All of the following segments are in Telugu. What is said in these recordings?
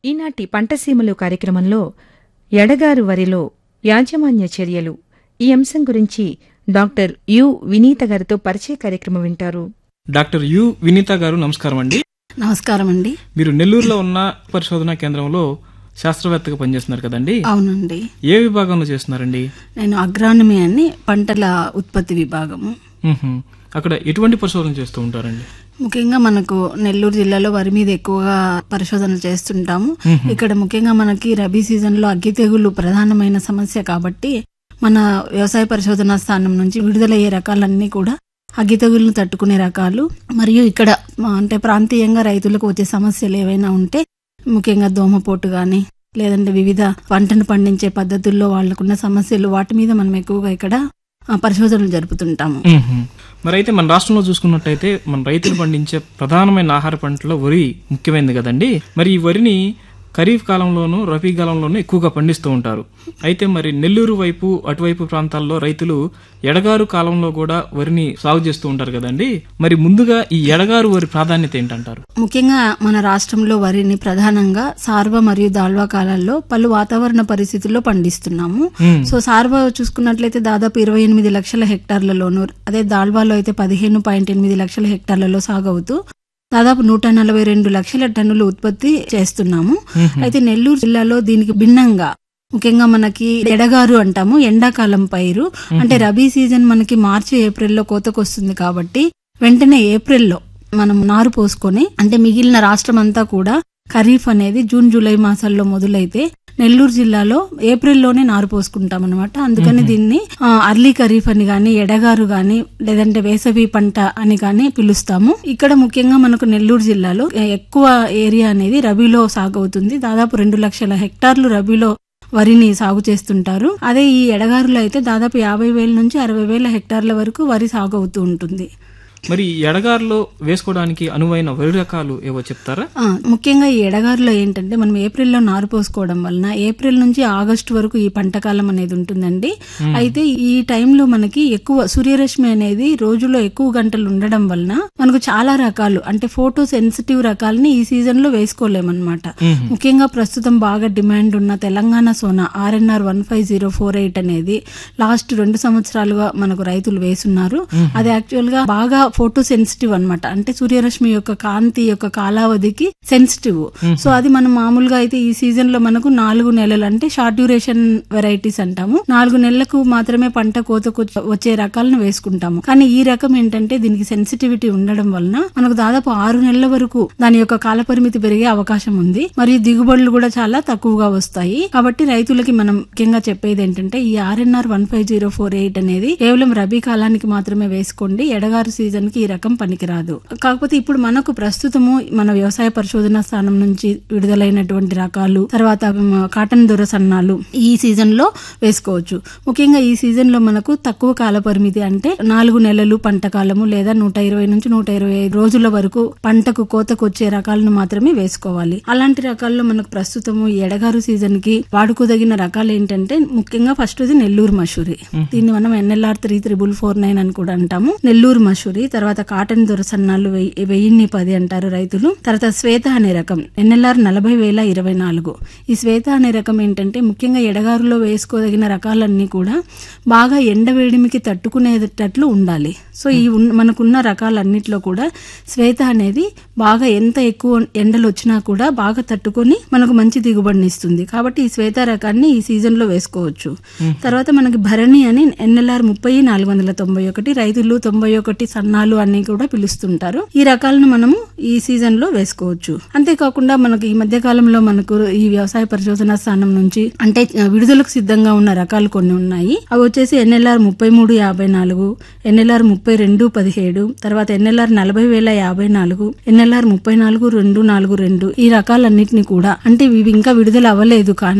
ఈనాటి పంటసీమలు కార్యక్రమంలో ఎడగారు వరిలో యాజమాన్య చర్యలు ఈ అంశం గురించి డాక్టర్ యు వినీత గారితో పరిచయ కార్యక్రమం వింటారు డాక్టర్ యు వినీత గారు నమస్కారం అండి నమస్కారం అండి మీరు నెల్లూరులో ఉన్న పరిశోధనా కేంద్రంలో శాస్త్రవేత్తగా పనిచేస్తున్నారు కదండి అవునండి ఏ విభాగంలో చేస్తున్నారండి నేను అగ్రానమీ అని పంటల ఉత్పత్తి విభాగము మ్మ్హ్మ్. అక్కడ ఎటువంటి పరిశోధన చేస్తూ ఉంటారండి ముఖ్యంగా మనకు నెల్లూరు జిల్లాలో వరి మీద ఎక్కువగా పరిశోధనలు చేస్తుంటాము ఇక్కడ ముఖ్యంగా మనకి రబీ సీజన్ లో అగ్గి తెగులు ప్రధానమైన సమస్య కాబట్టి మన వ్యవసాయ పరిశోధనా స్థానం నుంచి విడుదలయ్యే రకాలన్నీ కూడా అగ్గి తెగులను తట్టుకునే రకాలు మరియు ఇక్కడ ఆ, అంటే ప్రాంతీయంగా రైతులకు వచ్చే సమస్యలు ఏవైనా ఉంటే ముఖ్యంగా దోమపోటు గాని లేదంటే వివిధ పంటను పండించే పద్ధతుల్లో వాళ్ళకున్న సమస్యలు వాటి మీద మనం ఎక్కువగా ఇక్కడ ఆ, పరిశోధనలు జరుపుతుంటాము మ్మ్హ్మ్. మరి అయితే మన రాష్ట్రంలో చూసుకున్నట్టయితే మన రైతులు పండించే ప్రధానమైన ఆహార పంటలో వరి ముఖ్యమైనది కదండి మరి ఈ వరిని ఖరీఫ్ కాలంలోనూ రబీ కాలంలోనూ ఎక్కువగా పండిస్తూ ఉంటారు అయితే మరి నెల్లూరు వైపు అటువైపు ప్రాంతాల్లో రైతులు ఎడగారు కాలంలో కూడా వరిని సాగు చేస్తూ ఉంటారు కదండి మరి ముందుగా ఈ ఎడగారు వరి ప్రాధాన్యత ఏంటంటారు ముఖ్యంగా మన రాష్ట్రంలో వరిని ప్రధానంగా సార్వ మరియు దాల్వా కాలాల్లో పలు వాతావరణ పరిస్థితుల్లో పండిస్తున్నాము మ్మ్. సో సార్వ చూసుకున్నట్లయితే దాదాపు ఇరవై ఎనిమిది లక్షల హెక్టార్లలోను అదే దాల్వాలో అయితే పదిహేను పాయింట్ ఎనిమిది లక్షల హెక్టార్లలో సాగవుతూ దాదాపు నూట నలభై రెండు లక్షల టన్నులు ఉత్పత్తి చేస్తున్నాము అయితే నెల్లూరు జిల్లాలో దీనికి భిన్నంగా ముఖ్యంగా మనకి ఎడగారు అంటాము ఎండాకాలం పైరు అంటే రబీ సీజన్ మనకి మార్చి ఏప్రిల్లో కోతకొస్తుంది కాబట్టి వెంటనే ఏప్రిల్లో మనం నారు పోసుకొని అంటే మిగిలిన రాష్ట్రం అంతా కూడా ఖరీఫ్ అనేది జూన్ జూలై మాసాల్లో మొదలైతే నెల్లూరు జిల్లాలో ఏప్రిల్లోనే నారు పోసుకుంటాం అనమాట అందుకని దీన్ని ఆ, అర్లీ ఖరీఫ్ అని గాని ఎడగారు గాని లేదంటే వేసవి పంట అని గాని పిలుస్తాము ఇక్కడ ముఖ్యంగా మనకు నెల్లూరు జిల్లాలో ఎక్కువ ఏరియా అనేది రబీలో సాగవుతుంది దాదాపు రెండు లక్షల హెక్టార్లు రబీలో వరిని సాగు చేస్తుంటారు అదే ఈ ఎడగారులో అయితే దాదాపు యాభై వేల నుంచి అరవై వేల హెక్టార్ల వరకు వరి సాగు అవుతూ ఉంటుంది మరి ఈ ఎడగారులో వేసుకోవడానికి అనువైన వరి రకాలు ఏవో చెప్తారా ఆ, ముఖ్యంగా ఈ ఎడగారులో ఏంటంటే మనం ఏప్రిల్లో నారు పోసుకోవడం వలన ఏప్రిల్ నుంచి ఆగస్టు వరకు ఈ పంట కాలం అనేది ఉంటుందండి అయితే ఈ టైంలో మనకి ఎక్కువ సూర్యరశ్మి అనేది రోజులో ఎక్కువ గంటలు ఉండడం వలన మనకు చాలా రకాలు అంటే ఫోటో సెన్సిటివ్ రకాలని ఈ సీజన్ లో వేసుకోలేమన్నమాట ముఖ్యంగా ప్రస్తుతం బాగా డిమాండ్ ఉన్న Telangana Sona RNR one five zero four eight అనేది లాస్ట్ రెండు సంవత్సరాలుగా మనకు రైతులు వేసున్నారు అది యాక్చువల్ గా బాగా ఫోటో సెన్సిటివ్ అన్నమాట అంటే సూర్యరశ్మి యొక్క కాంతి యొక్క కాలావధికి సెన్సిటివ్ సో అది మనం మామూలుగా అయితే ఈ సీజన్ లో మనకు నాలుగు నెలలు అంటే షార్ట్ డ్యూరేషన్ వెరైటీస్ అంటాము నాలుగు నెలలకు మాత్రమే పంట కోతకు వచ్చే రకాలను వేసుకుంటాము కానీ ఈ రకం ఏంటంటే దీనికి సెన్సిటివిటీ ఉండడం వలన మనకు దాదాపు ఆరు నెలల వరకు దాని యొక్క కాలపరిమితి పెరిగే అవకాశం ఉంది మరియు దిగుబడులు కూడా చాలా తక్కువగా వస్తాయి కాబట్టి రైతులకి మనం ముఖ్యంగా చెప్పేది ఏంటంటే ఈ RNR one five zero four eight అనేది కేవలం రబీ కాలానికి మాత్రమే వేసుకోండి ఎడగారు సీజన్ కి ఈ రకం పనికిరాదు కాకపోతే ఇప్పుడు మనకు ప్రస్తుతము మన వ్యవసాయ పరిశోధన స్థానం నుంచి విడుదలైనటువంటి రకాలు తర్వాత మ, కాటన్ దొర సన్నాలు ఈ సీజన్ లో వేసుకోవచ్చు ముఖ్యంగా ఈ సీజన్ లో మనకు తక్కువ కాల పరిమితి అంటే నాలుగు నెలలు పంట కాలము లేదా నూట ఇరవై నుంచి నూట ఇరవై ఐదు రోజుల వరకు పంటకు కోతకు వచ్చే రకాలను మాత్రమే వేసుకోవాలి అలాంటి రకాల్లో మనకు ప్రస్తుతము ఈ ఎడగారు సీజన్ కి వాడుకోదగిన రకాలు ఏంటంటే ముఖ్యంగా ఫస్ట్ ఇది నెల్లూరు మసూరి దీన్ని మనం NLR three triple four nine అని కూడా అంటాము నెల్లూరు మసూరి తర్వాత కాటన్ దొరసన్నాలు వెయ్యి- వెయ్యిన్ని పది అంటారు రైతులు తర్వాత శ్వేత అనే రకం ఎన్ఎల్ఆర్ నలభై వేల ఇరవై నాలుగు ఈ శ్వేత అనే రకం ఏంటంటే ముఖ్యంగా ఎడగారులో వేసుకోదగిన రకాలన్నీ కూడా బాగా ఎండవేడిమికి తట్టుకునేటట్లు ఉండాలి సో ఈ ఉన్న- మనకున్న రకాలన్నిట్లో కూడా శ్వేత అనేది బాగా ఎంత ఎక్కువ ఎండలు వచ్చినా కూడా బాగా తట్టుకొని మనకు మంచి దిగుబడిని ఇస్తుంది కాబట్టి ఈ శ్వేత రకాన్ని ఈ సీజన్ లో వేసుకోవచ్చు తర్వాత మనకి భరణి అని ఎన్ఎల్ఆర్ ముప్పై నాలుగు వందల తొంభై ఒకటి రైతులు తొంభై ఒకటి సన్నాలు అని కూడా పిలుస్తుంటారు ఈ రకాలను మనము ఈ సీజన్ లో వేసుకోవచ్చు అంతేకాకుండా మనకు ఈ మధ్య కాలంలో మనకు ఈ వ్యవసాయ పరిశోధన స్థానం నుంచి అంటే ఆ, విడుదలకు సిద్ధంగా ఉన్న రకాలు కొన్ని ఉన్నాయి అవి వచ్చేసి ఎన్ఎల్ఆర్ ముప్పై మూడు యాభై నాలుగు ఎన్ఎల్ఆర్ ముప్పై రెండు పదిహేడు తర్వాత ఎన్ఎల్ఆర్ నలభై వేల యాభై నాలుగు ఎన్ఎల్ఆర్ ముప్పై నాలుగు రెండు నాలుగు రెండు ఈ రకాలన్నిటిని కూడా అంటే ఇవి ఇంకా విడుదల అవ్వలేదు కానీ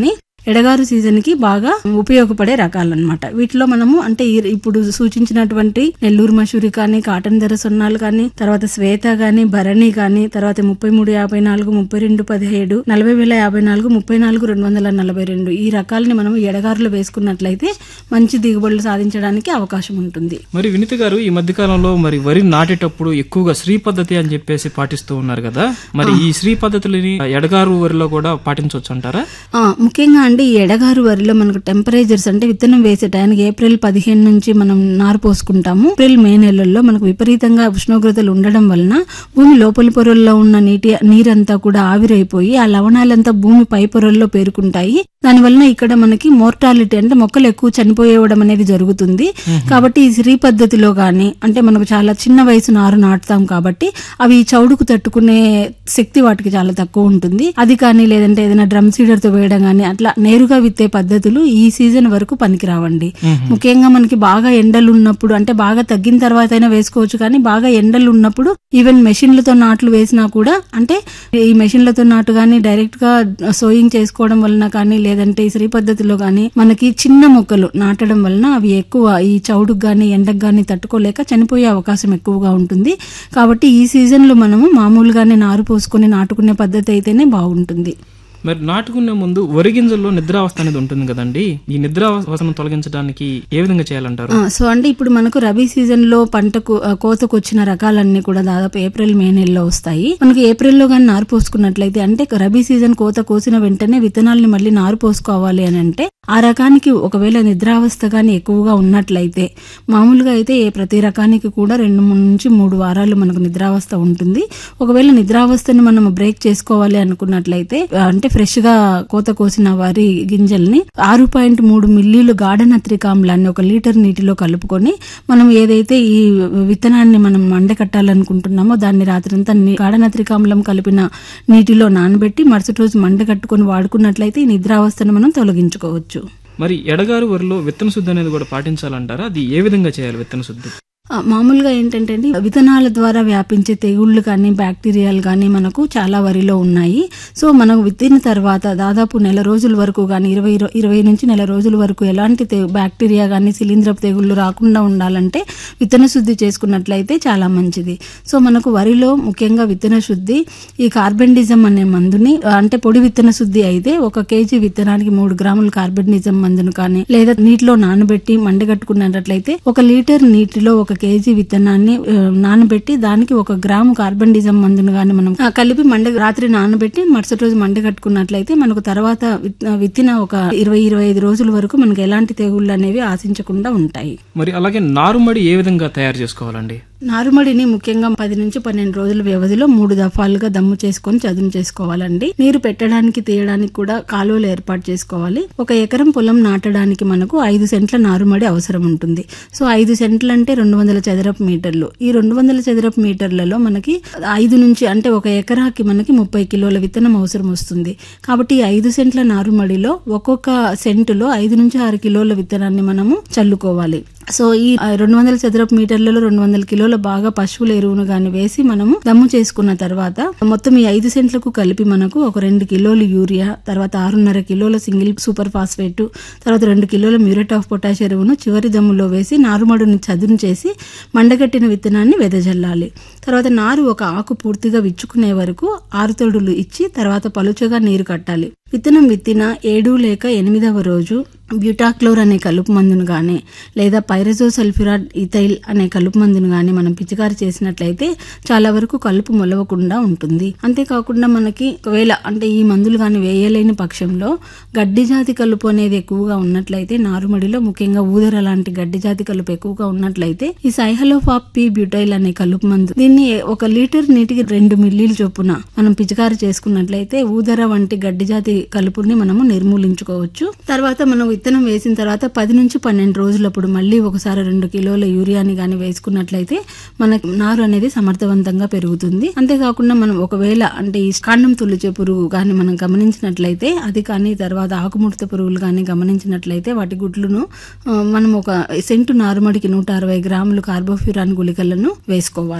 ఎడగారు సీజన్ కి బాగా ఉపయోగపడే రకాలన్నమాట వీటిలో మనము అంటే ఈ- ఇప్పుడు సూచించినటువంటి నెల్లూరు మసూరి కానీ కాటన్ ధర సున్నాలు కానీ తర్వాత శ్వేత గాని భరణి కానీ తర్వాత ముప్పై మూడు యాభై నాలుగు ముప్పై రెండు పదిహేడు నలభై వేల యాభై నాలుగు ముప్పై నాలుగు రెండు వందల నలభై రెండు ఈ రకాలని మనం ఎడగారులో వేసుకున్నట్లయితే మంచి దిగుబడులు సాధించడానికి అవకాశం ఉంటుంది మరి వినిత గారు ఈ మధ్య కాలంలో మరి వరి నాటేటప్పుడు ఎక్కువగా శ్రీ పద్ధతి అని చెప్పేసి పాటిస్తూ ఉన్నారు కదా మరి ఈ శ్రీ పద్ధతులని ఎడగారు వరిలో కూడా పాటించవచ్చు అంటారా ఆ, ముఖ్యంగా అంటే ఈ ఎడగారు వరిలో మనకు టెంపరేచర్స్ అంటే విత్తనం వేసే టైంకి ఏప్రిల్ పదిహేను నుంచి మనం నారు పోసుకుంటాము ఏప్రిల్ మే నెలల్లో మనకు విపరీతంగా ఉష్ణోగ్రతలు ఉండడం వలన భూమి లోపలి పొరల్లో ఉన్న నీటి నీరంతా కూడా ఆవిరైపోయి ఆ లవణాలంతా భూమి పై పొరల్లో పేరుకుంటాయి దాని వలన ఇక్కడ మనకి మోర్టాలిటీ అంటే మొక్కలు ఎక్కువ చనిపోయేవడం అనేది జరుగుతుంది కాబట్టి ఈ శ్రీ పద్ధతిలో గాని అంటే మనకు చాలా చిన్న వయసు నారు నాటుతాం కాబట్టి అవి ఈ చౌడుకు తట్టుకునే శక్తి వాటికి చాలా తక్కువ ఉంటుంది అది కానీ లేదంటే ఏదైనా డ్రమ్ సీడర్ తో వేయడం కానీ అట్లా నేరుగా విత్తే పద్ధతులు ఈ సీజన్ వరకు పనికిరావండి ముఖ్యంగా మనకి బాగా ఎండలు ఉన్నప్పుడు అంటే బాగా తగ్గిన తర్వాత అయినా వేసుకోవచ్చు కానీ బాగా ఎండలు ఉన్నప్పుడు ఈవెన్ మెషిన్లతో నాట్లు వేసినా కూడా అంటే ఈ మెషిన్లతో నాటు కానీ డైరెక్ట్ గా సోయింగ్ చేసుకోవడం వలన కానీ లేదంటే ఈ శ్రీ పద్ధతిలో కానీ మనకి చిన్న మొక్కలు నాటడం వలన అవి ఎక్కువ ఈ చౌడుకు గానీ ఎండకు గానీ తట్టుకోలేక చనిపోయే అవకాశం ఎక్కువగా ఉంటుంది కాబట్టి ఈ సీజన్ లో మనము మామూలుగానే నారు పోసుకొని నాటుకునే పద్ధతి అయితేనే బాగుంటుంది మరి నాటుకునే ముందు వరి గింజల్లో నిద్రావస్థ అనేది ఉంటుంది కదండి ఈ నిద్రావస్థను తొలగించడానికి ఏ విధంగా చేయాలంటారు ఆ, సో అంటే ఇప్పుడు మనకు రబీ సీజన్ లో పంటకు ఆ, కోతకు వచ్చిన రకాలన్నీ కూడా దాదాపు ఏప్రిల్ మే నెలలో వస్తాయి మనకి ఏప్రిల్ లో కానీ నారు పోసుకున్నట్లయితే అంటే రబీ సీజన్ కోత కోసిన వెంటనే విత్తనాల్ని మళ్ళీ నారు పోసుకోవాలి అని అంటే ఆ రకానికి ఒకవేళ నిద్రావస్థ కానీ ఎక్కువగా ఉన్నట్లయితే మామూలుగా అయితే ఏ ప్రతి రకానికి కూడా రెండు మూడు నుంచి మూడు వారాలు మనకు నిద్రావస్థ ఉంటుంది ఒకవేళ నిద్రావస్థని మనం బ్రేక్ చేసుకోవాలి అనుకున్నట్లయితే ఆ, అంటే ఫ్రెష్ గా కోత కోసిన వరి గింజల్ని ఆరు పాయింట్ మూడు మిల్లీలు గాఢనత్రికామ్లాన్ని ఒక లీటర్ నీటిలో కలుపుకొని మనం ఏదైతే ఈ విత్తనాన్ని మనం మండకట్టాలనుకుంటున్నామో దాన్ని రాత్రంతా ని- గాఢనత్రికామ్లం కలిపిన నీటిలో నానబెట్టి మరుసటి రోజు మండకట్టుకొని వాడుకున్నట్లయితే ఈ నిద్రావస్థను మనం తొలగించుకోవచ్చు మరి ఎడగారు వరిలో విత్తన శుద్ధి అనేది కూడా పాటించాలంటారా అది ఏ విధంగా చేయాలి విత్తన శుద్ధి ఆ, మామూలుగా ఏంటంటే అండి విత్తనాల ద్వారా వ్యాపించే తెగుళ్ళు కానీ బ్యాక్టీరియాలు కానీ మనకు చాలా వరిలో ఉన్నాయి సో మనకు విత్తిన తర్వాత దాదాపు నెల రోజుల వరకు కానీ ఇరవై ఇరవై- ఇరవై నుంచి నెల రోజుల వరకు ఎలాంటి తె- బ్యాక్టీరియా కానీ శిలీంద్రపు తెగుళ్ళు రాకుండా ఉండాలంటే విత్తన శుద్ధి చేసుకున్నట్లయితే చాలా మంచిది సో మనకు వరిలో ముఖ్యంగా విత్తన శుద్ధి ఈ కార్బెండిజం అనే మందుని ఆ, అంటే పొడి విత్తన శుద్ధి అయితే ఒక కేజీ విత్తనానికి మూడు గ్రాముల కార్బెండిజం మందును కానీ లేదా నీటిలో నానబెట్టి మండగట్టుకున్నట్లయితే ఒక లీటర్ నీటిలో ఒక కేజీ విత్తనాన్ని ఆ, నానబెట్టి దానికి ఒక గ్రాము కార్బన్డిజం మందును గాని మనం ఆ, కలిపి మండ రాత్రి నానబెట్టి మరుసటి రోజు మండ కట్టుకున్నట్లయితే మనకు తర్వాత విత్- విత్తిన ఒక ఇరవై ఇరవై ఐదు రోజుల వరకు మనకు ఎలాంటి తెగుళ్ళు అనేవి ఆశించకుండా ఉంటాయి మరి అలాగే నారుమడి ఏ విధంగా తయారు చేసుకోవాలండి నారుమడిని ముఖ్యంగా పది నుంచి పన్నెండు రోజుల వ్యవధిలో మూడు దఫాలుగా దమ్ము చేసుకొని చదును చేసుకోవాలండి నీరు పెట్టడానికి తీయడానికి కూడా కాలువలు ఏర్పాటు చేసుకోవాలి ఒక ఎకరం పొలం నాటడానికి మనకు ఐదు సెంట్ల నారుమడి అవసరం ఉంటుంది సో ఐదు సెంట్లు అంటే రెండు వందల చదరపు మీటర్లు ఈ రెండు వందల చదరపు మీటర్లలో మనకి ఐదు నుంచి అంటే ఒక ఎకరాకి మనకి ముప్పై కిలోల విత్తనం అవసరం వస్తుంది కాబట్టి ఈ ఐదు సెంట్ల నారుమడిలో ఒక్కొక్క సెంటులో ఐదు నుంచి ఆరు కిలోల విత్తనాన్ని మనము చల్లుకోవాలి సో ఈ ఆ, రెండు వందల చదరపు మీటర్లలో రెండు వందల కిలోల బాగా పశువుల ఎరువును గాని వేసి మనము దమ్ము చేసుకున్న తర్వాత మొత్తం ఈ ఐదు సెంట్లకు కలిపి మనకు ఒక రెండు కిలోలు యూరియా తర్వాత ఆరున్నర కిలోల సింగిల్ సూపర్ ఫాస్ఫేట్ తర్వాత రెండు కిలోల మ్యూరేట్ ఆఫ్ పొటాష్ ఎరువును చివరి దమ్ములో వేసి నారుమడుని చదును చేసి మండగట్టిన విత్తనాన్ని వెదజల్లాలి తర్వాత నారు ఒక ఆకు పూర్తిగా విచ్చుకునే వరకు ఆరుతొడులు ఇచ్చి తర్వాత పలుచగా నీరు కట్టాలి విత్తనం విత్తిన ఏడు లేక ఎనిమిదవ రోజు బ్యూటాక్లోర్ అనే కలుపు మందును గాని లేదా పైరజో సల్ఫ్యూరాడ్ ఇథైల్ అనే కలుపు మందును గాని మనం పిచికారి చేసినట్లయితే చాలా వరకు కలుపు మొలవకుండా ఉంటుంది అంతేకాకుండా మనకి ఒకవేళ అంటే ఈ మందులు గాని వేయలేని పక్షంలో గడ్డి జాతి కలుపు అనేది ఎక్కువగా ఉన్నట్లయితే నారుమడిలో ముఖ్యంగా ఊదర లాంటి గడ్డి జాతి కలుపు ఎక్కువగా ఉన్నట్లయితే ఈ సైహలోఫాప్ పి బ్యూటైల్ అనే కలుపు మందు దీన్ని ఒక లీటర్ నీటికి రెండు మిల్లీలు చొప్పున మనం పిచికారి చేసుకున్నట్లయితే ఊదర వంటి గడ్డి జాతి కలుపుని మనము నిర్మూలించుకోవచ్చు తర్వాత మనం విత్తనం వేసిన తర్వాత పది నుంచి పన్నెండు రోజులప్పుడు మళ్ళీ ఒకసారి రెండు కిలోల యూరియాని గాని వేసుకున్నట్లయితే మనకి నారు అనేది సమర్థవంతంగా పెరుగుతుంది అంతేకాకుండా మనం ఒకవేళ అంటే ఈ కాండం తులిచే పురుగు గాని మనం గమనించినట్లయితే అది కానీ తర్వాత ఆకుముడత పురుగులు కానీ గమనించినట్లయితే వాటి గుడ్లను ఆ, మనం ఒక సెంటు నారుమడికి నూట అరవై గ్రాములు కార్బోఫ్యూరాన్ గుళికలను వేసుకోవాలి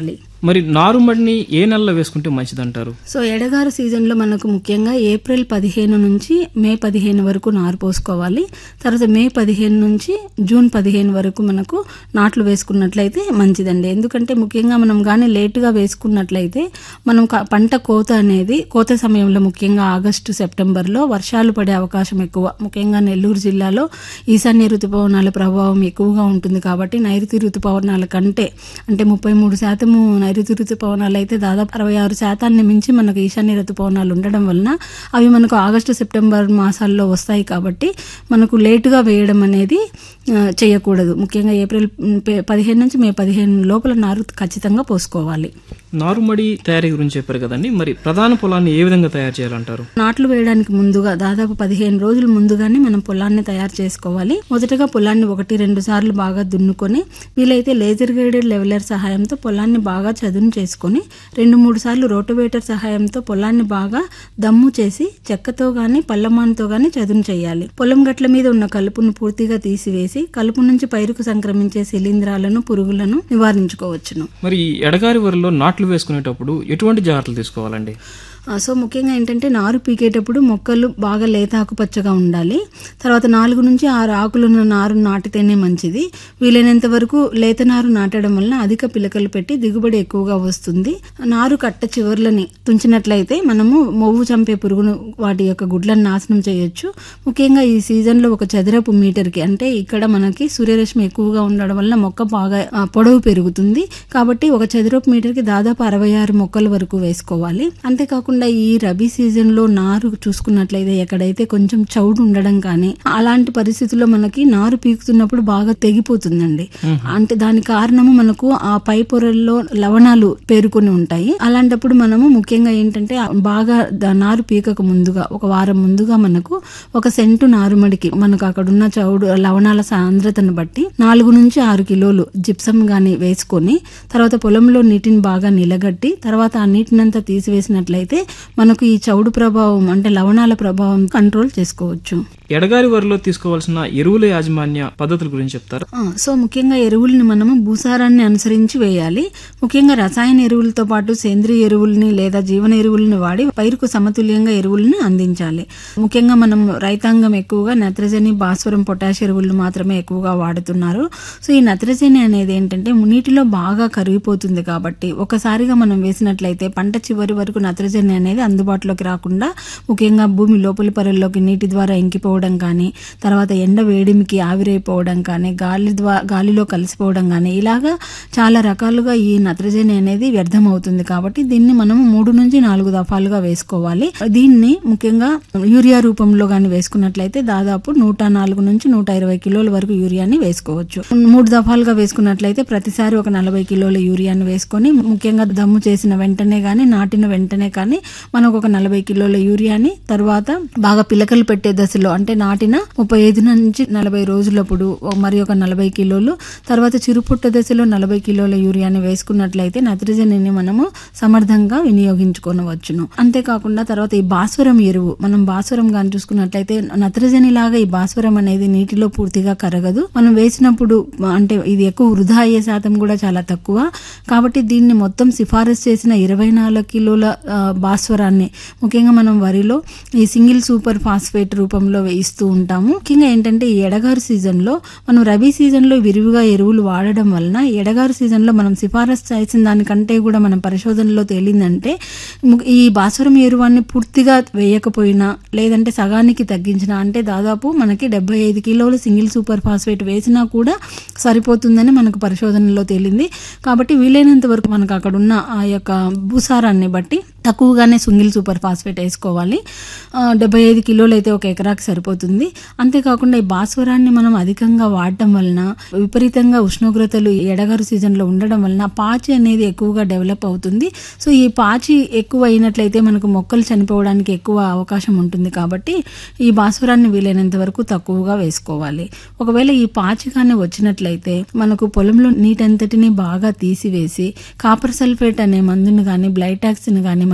మరి నారుమడిని ఏ నెలలో వేసుకుంటే మంచిదంటారు సో ఎడగారు సీజన్లో మనకు ముఖ్యంగా ఏప్రిల్ పదిహేను నుంచి మే పదిహేను వరకు నారు పోసుకోవాలి తర్వాత మే పదిహేను నుంచి జూన్ పదిహేను వరకు మనకు నాట్లు వేసుకున్నట్లయితే మంచిదండి ఎందుకంటే ముఖ్యంగా మనం కానీ లేటుగా వేసుకున్నట్లయితే మనం క- పంట కోత అనేది కోత సమయంలో ముఖ్యంగా ఆగస్టు సెప్టెంబర్లో వర్షాలు పడే అవకాశం ఎక్కువ ముఖ్యంగా నెల్లూరు జిల్లాలో ఈశాన్య ఋతుపవనాల ప్రభావం ఎక్కువగా ఉంటుంది కాబట్టి నైరుతి ఋతుపవనాల కంటే అంటే ముప్పై మూడు శాతము నైరుతి ఋతుపవనాలు అయితే దాదాపు అరవై ఆరు శాతాన్ని మించి మనకు ఈశాన్య ఋతుపవనాలు ఉండడం వలన అవి మనకు ఆగస్టు సెప్టెంబర్ మాసాల్లో వస్తాయి కాబట్టి మనకు లేటుగా వేయడం అనేది ఆ, చేయకూడదు ముఖ్యంగా ఏప్రిల్ ఉమ్, పే- పదిహేను నుంచి మే పదిహేను లోపల నారు ఖచ్చితంగా పోసుకోవాలి నారుమడి తయారీ గురించి చెప్పారు కదండి మరి ప్రధాన పొలాన్ని ఏ విధంగా తయారు చేయాలంటారు నాట్లు వేయడానికి ముందుగా దాదాపు పదిహేను రోజుల ముందుగానే మనం పొలాన్ని తయారు చేసుకోవాలి మొదటగా పొలాన్ని ఒకటి రెండు సార్లు బాగా దున్నుకొని వీలైతే లేజర్ గైడెడ్ లెవెలర్ సహాయంతో పొలాన్ని బాగా చదును చేసుకొని రెండు మూడు సార్లు రోటోవేటర్ సహాయంతో పొలాన్ని బాగా దమ్ము చేసి చెక్కతో గాని పల్లమాన్తో గాని చదును చేయాలి పొలం గట్ల మీద ఉన్న కలుపును పూర్తిగా తీసివేసి కలుపు నుంచి పైరుకు సంక్రమించే శిలీంధ్రాలను పురుగులను నివారించుకోవచ్చును మరి ఈ ఎడగారి వరిలో నాట్లు వేసుకునేటప్పుడు ఎటువంటి జాగ్రత్తలు తీసుకోవాలండి ఆ, సో ముఖ్యంగా ఏంటంటే నారు పీకేటప్పుడు మొక్కలు బాగా లేత ఆకుపచ్చగా ఉండాలి తర్వాత నాలుగు నుంచి ఆరు ఆకులున్న నారు నాటితేనే మంచిది వీలైనంత వరకు లేత నారు నాటడం వలన అధిక పిలకలు పెట్టి దిగుబడి ఎక్కువగా వస్తుంది నారు కట్ట చివర్లని తుంచినట్లయితే మనము మొవ్వు చంపే పురుగును వాటి యొక్క గుడ్లను నాశనం చేయొచ్చు ముఖ్యంగా ఈ సీజన్లో ఒక చదరపు మీటర్కి అంటే ఇక్కడ మనకి సూర్యరశ్మి ఎక్కువగా ఉండడం వల్ల మొక్క బాగా ఆ, పొడవు పెరుగుతుంది కాబట్టి ఒక చదరపు మీటర్కి దాదాపు అరవై ఆరు మొక్కల వరకు వేసుకోవాలి అంతేకాకుండా ఈ రబీ సీజన్ లో నారు చూసుకున్నట్లయితే ఎక్కడైతే కొంచెం చౌడు ఉండడం కానీ అలాంటి పరిస్థితుల్లో మనకి నారు పీకుతున్నప్పుడు బాగా తెగిపోతుందండి అంటే దాని కారణము మనకు ఆ పై పొరల్లో లవణాలు పేరుకొని ఉంటాయి అలాంటప్పుడు మనము ముఖ్యంగా ఏంటంటే ఆ బాగా ద- నారు పీకక ముందుగా ఒక వారం ముందుగా మనకు ఒక సెంటు నారుమడికి మనకు అక్కడ ఉన్న చౌడు లవణాల సాంద్రతను బట్టి నాలుగు నుంచి ఆరు కిలోలు జిప్సం గాని వేసుకొని తర్వాత పొలంలో నీటిని బాగా నిలగట్టి తర్వాత ఆ నీటినంతా తీసివేసినట్లయితే మనకు ఈ చౌడు ప్రభావం అంటే లవణాల ప్రభావం కంట్రోల్ చేసుకోవచ్చు ఎడగారి వరిలో తీసుకోవాల్సిన ఎరువుల యాజమాన్య పద్ధతుల గురించి చెప్తారా ఆ, సో ముఖ్యంగా ఎరువుల్ని మనము భూసారాన్ని అనుసరించి వేయాలి ముఖ్యంగా రసాయన ఎరువులతో పాటు సేంద్రియ ఎరువుల్ని లేదా జీవన ఎరువుల్ని వాడి పైరుకు సమతుల్యంగా ఎరువుల్ని అందించాలి ముఖ్యంగా మనం రైతాంగం ఎక్కువగా నత్రజని భాస్వరం పొటాష్ ఎరువులను మాత్రమే ఎక్కువగా వాడుతున్నారు సో ఈ నత్రజని అనేది ఏంటంటే నీటిలో బాగా కరిగిపోతుంది కాబట్టి ఒకసారిగా మనం వేసినట్లయితే పంట చివరి వరకు నత్రజని అనేది అందుబాటులోకి రాకుండా ముఖ్యంగా భూమి లోపలి పొరల్లోకి నీటి ద్వారా ఇంకిపోవడం కానీ తర్వాత ఎండ వేడిమికి ఆవిరైపోవడం కానీ గాలి ద్వారా గాలిలో కలిసిపోవడం కానీ ఇలాగా చాలా రకాలుగా ఈ నత్రజని అనేది వ్యర్థమవుతుంది కాబట్టి దీన్ని మనం మూడు నుంచి నాలుగు దఫాలుగా వేసుకోవాలి దీన్ని ముఖ్యంగా యూరియా రూపంలో కానీ వేసుకున్నట్లయితే దాదాపు నూట నాలుగు నుంచి నూట ఇరవై కిలోల వరకు యూరియాని వేసుకోవచ్చు మూడు దఫాలుగా వేసుకున్నట్లయితే ప్రతిసారి ఒక నలభై కిలోల యూరియాని వేసుకొని ముఖ్యంగా దమ్ము చేసిన వెంటనే కానీ నాటిన వెంటనే కానీ మనకు ఒక నలభై కిలోల యూరియాని తర్వాత బాగా పిలకలు పెట్టే దశలో అంటే నాటిన ముప్పై ఐదు నుంచి నలభై రోజులప్పుడు మరి ఒక నలభై కిలోలు తర్వాత చిరుపుట్ట దశలో నలభై కిలోల యూరియాని వేసుకున్నట్లయితే నత్రజనిని మనము సమర్థంగా వినియోగించుకోనవచ్చును అంతేకాకుండా తర్వాత ఈ భాస్వరం ఎరువు మనం భాస్వరం కానీ చూసుకున్నట్లయితే నత్రజని లాగా ఈ భాస్వరం అనేది నీటిలో పూర్తిగా కరగదు మనం వేసినప్పుడు అంటే ఇది ఎక్కువ వృధా అయ్యే శాతం కూడా చాలా తక్కువ కాబట్టి దీన్ని మొత్తం సిఫారసు చేసిన ఇరవై నాలుగు కిలోల ఆ, భాస్వరాన్ని ముఖ్యంగా మనం వరిలో ఈ సింగిల్ సూపర్ ఫాస్ఫేట్ రూపంలో వేయిస్తూ ఉంటాము ముఖ్యంగా ఏంటంటే ఈ ఎడగారు సీజన్లో మనం రబీ సీజన్లో విరివిగా ఎరువులు వాడడం వలన ఈ ఎడగారు సీజన్లో మనం సిఫారసు చేసిన దానికంటే కూడా మనం పరిశోధనలో తేలిందంటే ము- ఈ భాస్వరం ఎరువాన్ని పూర్తిగా వేయకపోయినా లేదంటే సగానికి తగ్గించినా అంటే దాదాపు మనకి డెబ్బై ఐదు కిలోలు సింగిల్ సూపర్ ఫాస్ఫేట్ వేసినా కూడా సరిపోతుందని మనకు పరిశోధనలో తేలింది కాబట్టి వీలైనంత వరకు మనకు అక్కడ ఉన్న ఆ యొక్క భూసారాన్ని బట్టి తక్కువగానే సింగిల్ సూపర్ ఫాస్ఫేట్ వేసుకోవాలి ఆ, డెబ్బై ఐదు కిలోలు అయితే ఒక ఎకరాకి సరిపోతుంది అంతేకాకుండా ఈ భాస్వరాన్ని మనం అధికంగా వాడటం వలన విపరీతంగా ఉష్ణోగ్రతలు ఈ ఎడగారు సీజన్లో ఉండడం వలన పాచి అనేది ఎక్కువగా డెవలప్ అవుతుంది సో ఈ పాచి ఎక్కువ అయినట్లయితే మనకు మొక్కలు చనిపోవడానికి ఎక్కువ అవకాశం ఉంటుంది కాబట్టి ఈ భాస్వరాన్ని వీలైనంత వరకు తక్కువగా వేసుకోవాలి ఒకవేళ ఈ పాచి కానీ వచ్చినట్లయితే మనకు పొలంలో నీటంతటిని బాగా తీసివేసి కాపర్ సల్ఫేట్ అనే మందును కానీ బ్లైటాక్స్ని కానీ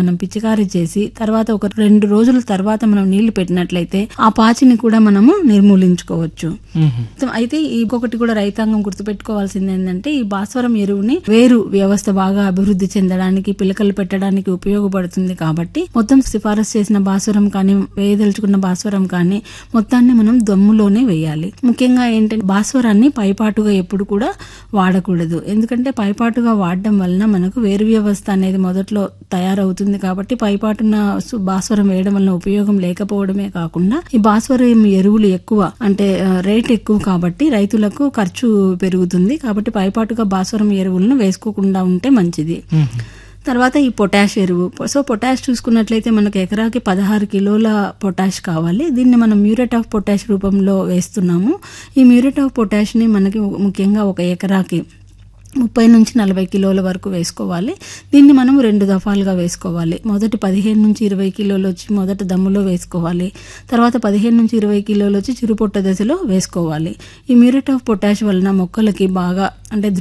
మనం పిచికారీ చేసి తర్వాత ఒక రెండు రోజుల తర్వాత మనం నీళ్లు పెట్టినట్లయితే ఆ పాచిని కూడా మనము నిర్మూలించుకోవచ్చు మ్మ్. అయితే ఇంకొకటి కూడా రైతాంగం గుర్తుపెట్టుకోవాల్సింది ఏంటంటే ఈ భాస్వరం ఎరువుని వేరు వ్యవస్థ బాగా అభివృద్ధి చెందడానికి పిలకలు పెట్టడానికి ఉపయోగపడుతుంది కాబట్టి మొత్తం సిఫారసు చేసిన భాస్వరం కానీ వేయదలుచుకున్న భాస్వరం కానీ మొత్తాన్ని మనం దమ్ములోనే వేయాలి ముఖ్యంగా ఏంటంటే భాస్వరాన్ని పైపాటుగా ఎప్పుడు కూడా వాడకూడదు ఎందుకంటే పైపాటుగా వాడడం వలన మనకు వేరు వ్యవస్థ అనేది మొదట్లో తయారవుతుంది కాబట్టి పైపాటున సు- భాస్వరం వేయడం వలన ఉపయోగం లేకపోవడమే కాకుండా ఈ భాస్వరం ఎరువులు ఎక్కువ అంటే ఆ, రేట్ ఎక్కువ కాబట్టి రైతులకు ఖర్చు పెరుగుతుంది కాబట్టి పైపాటుగా భాస్వరం ఎరువులను వేసుకోకుండా ఉంటే మంచిది మ్మ్. తర్వాత ఈ పొటాష్ ఎరువు సో పొటాష్ చూసుకున్నట్లయితే మనకు ఎకరాకి పదహారు కిలోల పొటాష్ కావాలి దీన్ని మనం మ్యూరేట్ ఆఫ్ పొటాష్ రూపంలో వేస్తున్నాము ఈ మ్యూరేట్ ఆఫ్ పొటాష్ని మనకి ముఖ్యంగా ఒక ఎకరాకి ముప్పై నుంచి నలభై కిలోల వరకు వేసుకోవాలి దీన్ని మనం రెండు దఫాలుగా వేసుకోవాలి మొదటి పదిహేను నుంచి ఇరవై కిలోలు వచ్చి మొదట దమ్ములో వేసుకోవాలి తర్వాత పదిహేను నుంచి ఇరవై కిలోలు వచ్చి చిరుపొట్ట దశలో వేసుకోవాలి ఈ మ్యూరేట్ ఆఫ్ పొటాష్ వలన మొక్కలకి బాగా అంటే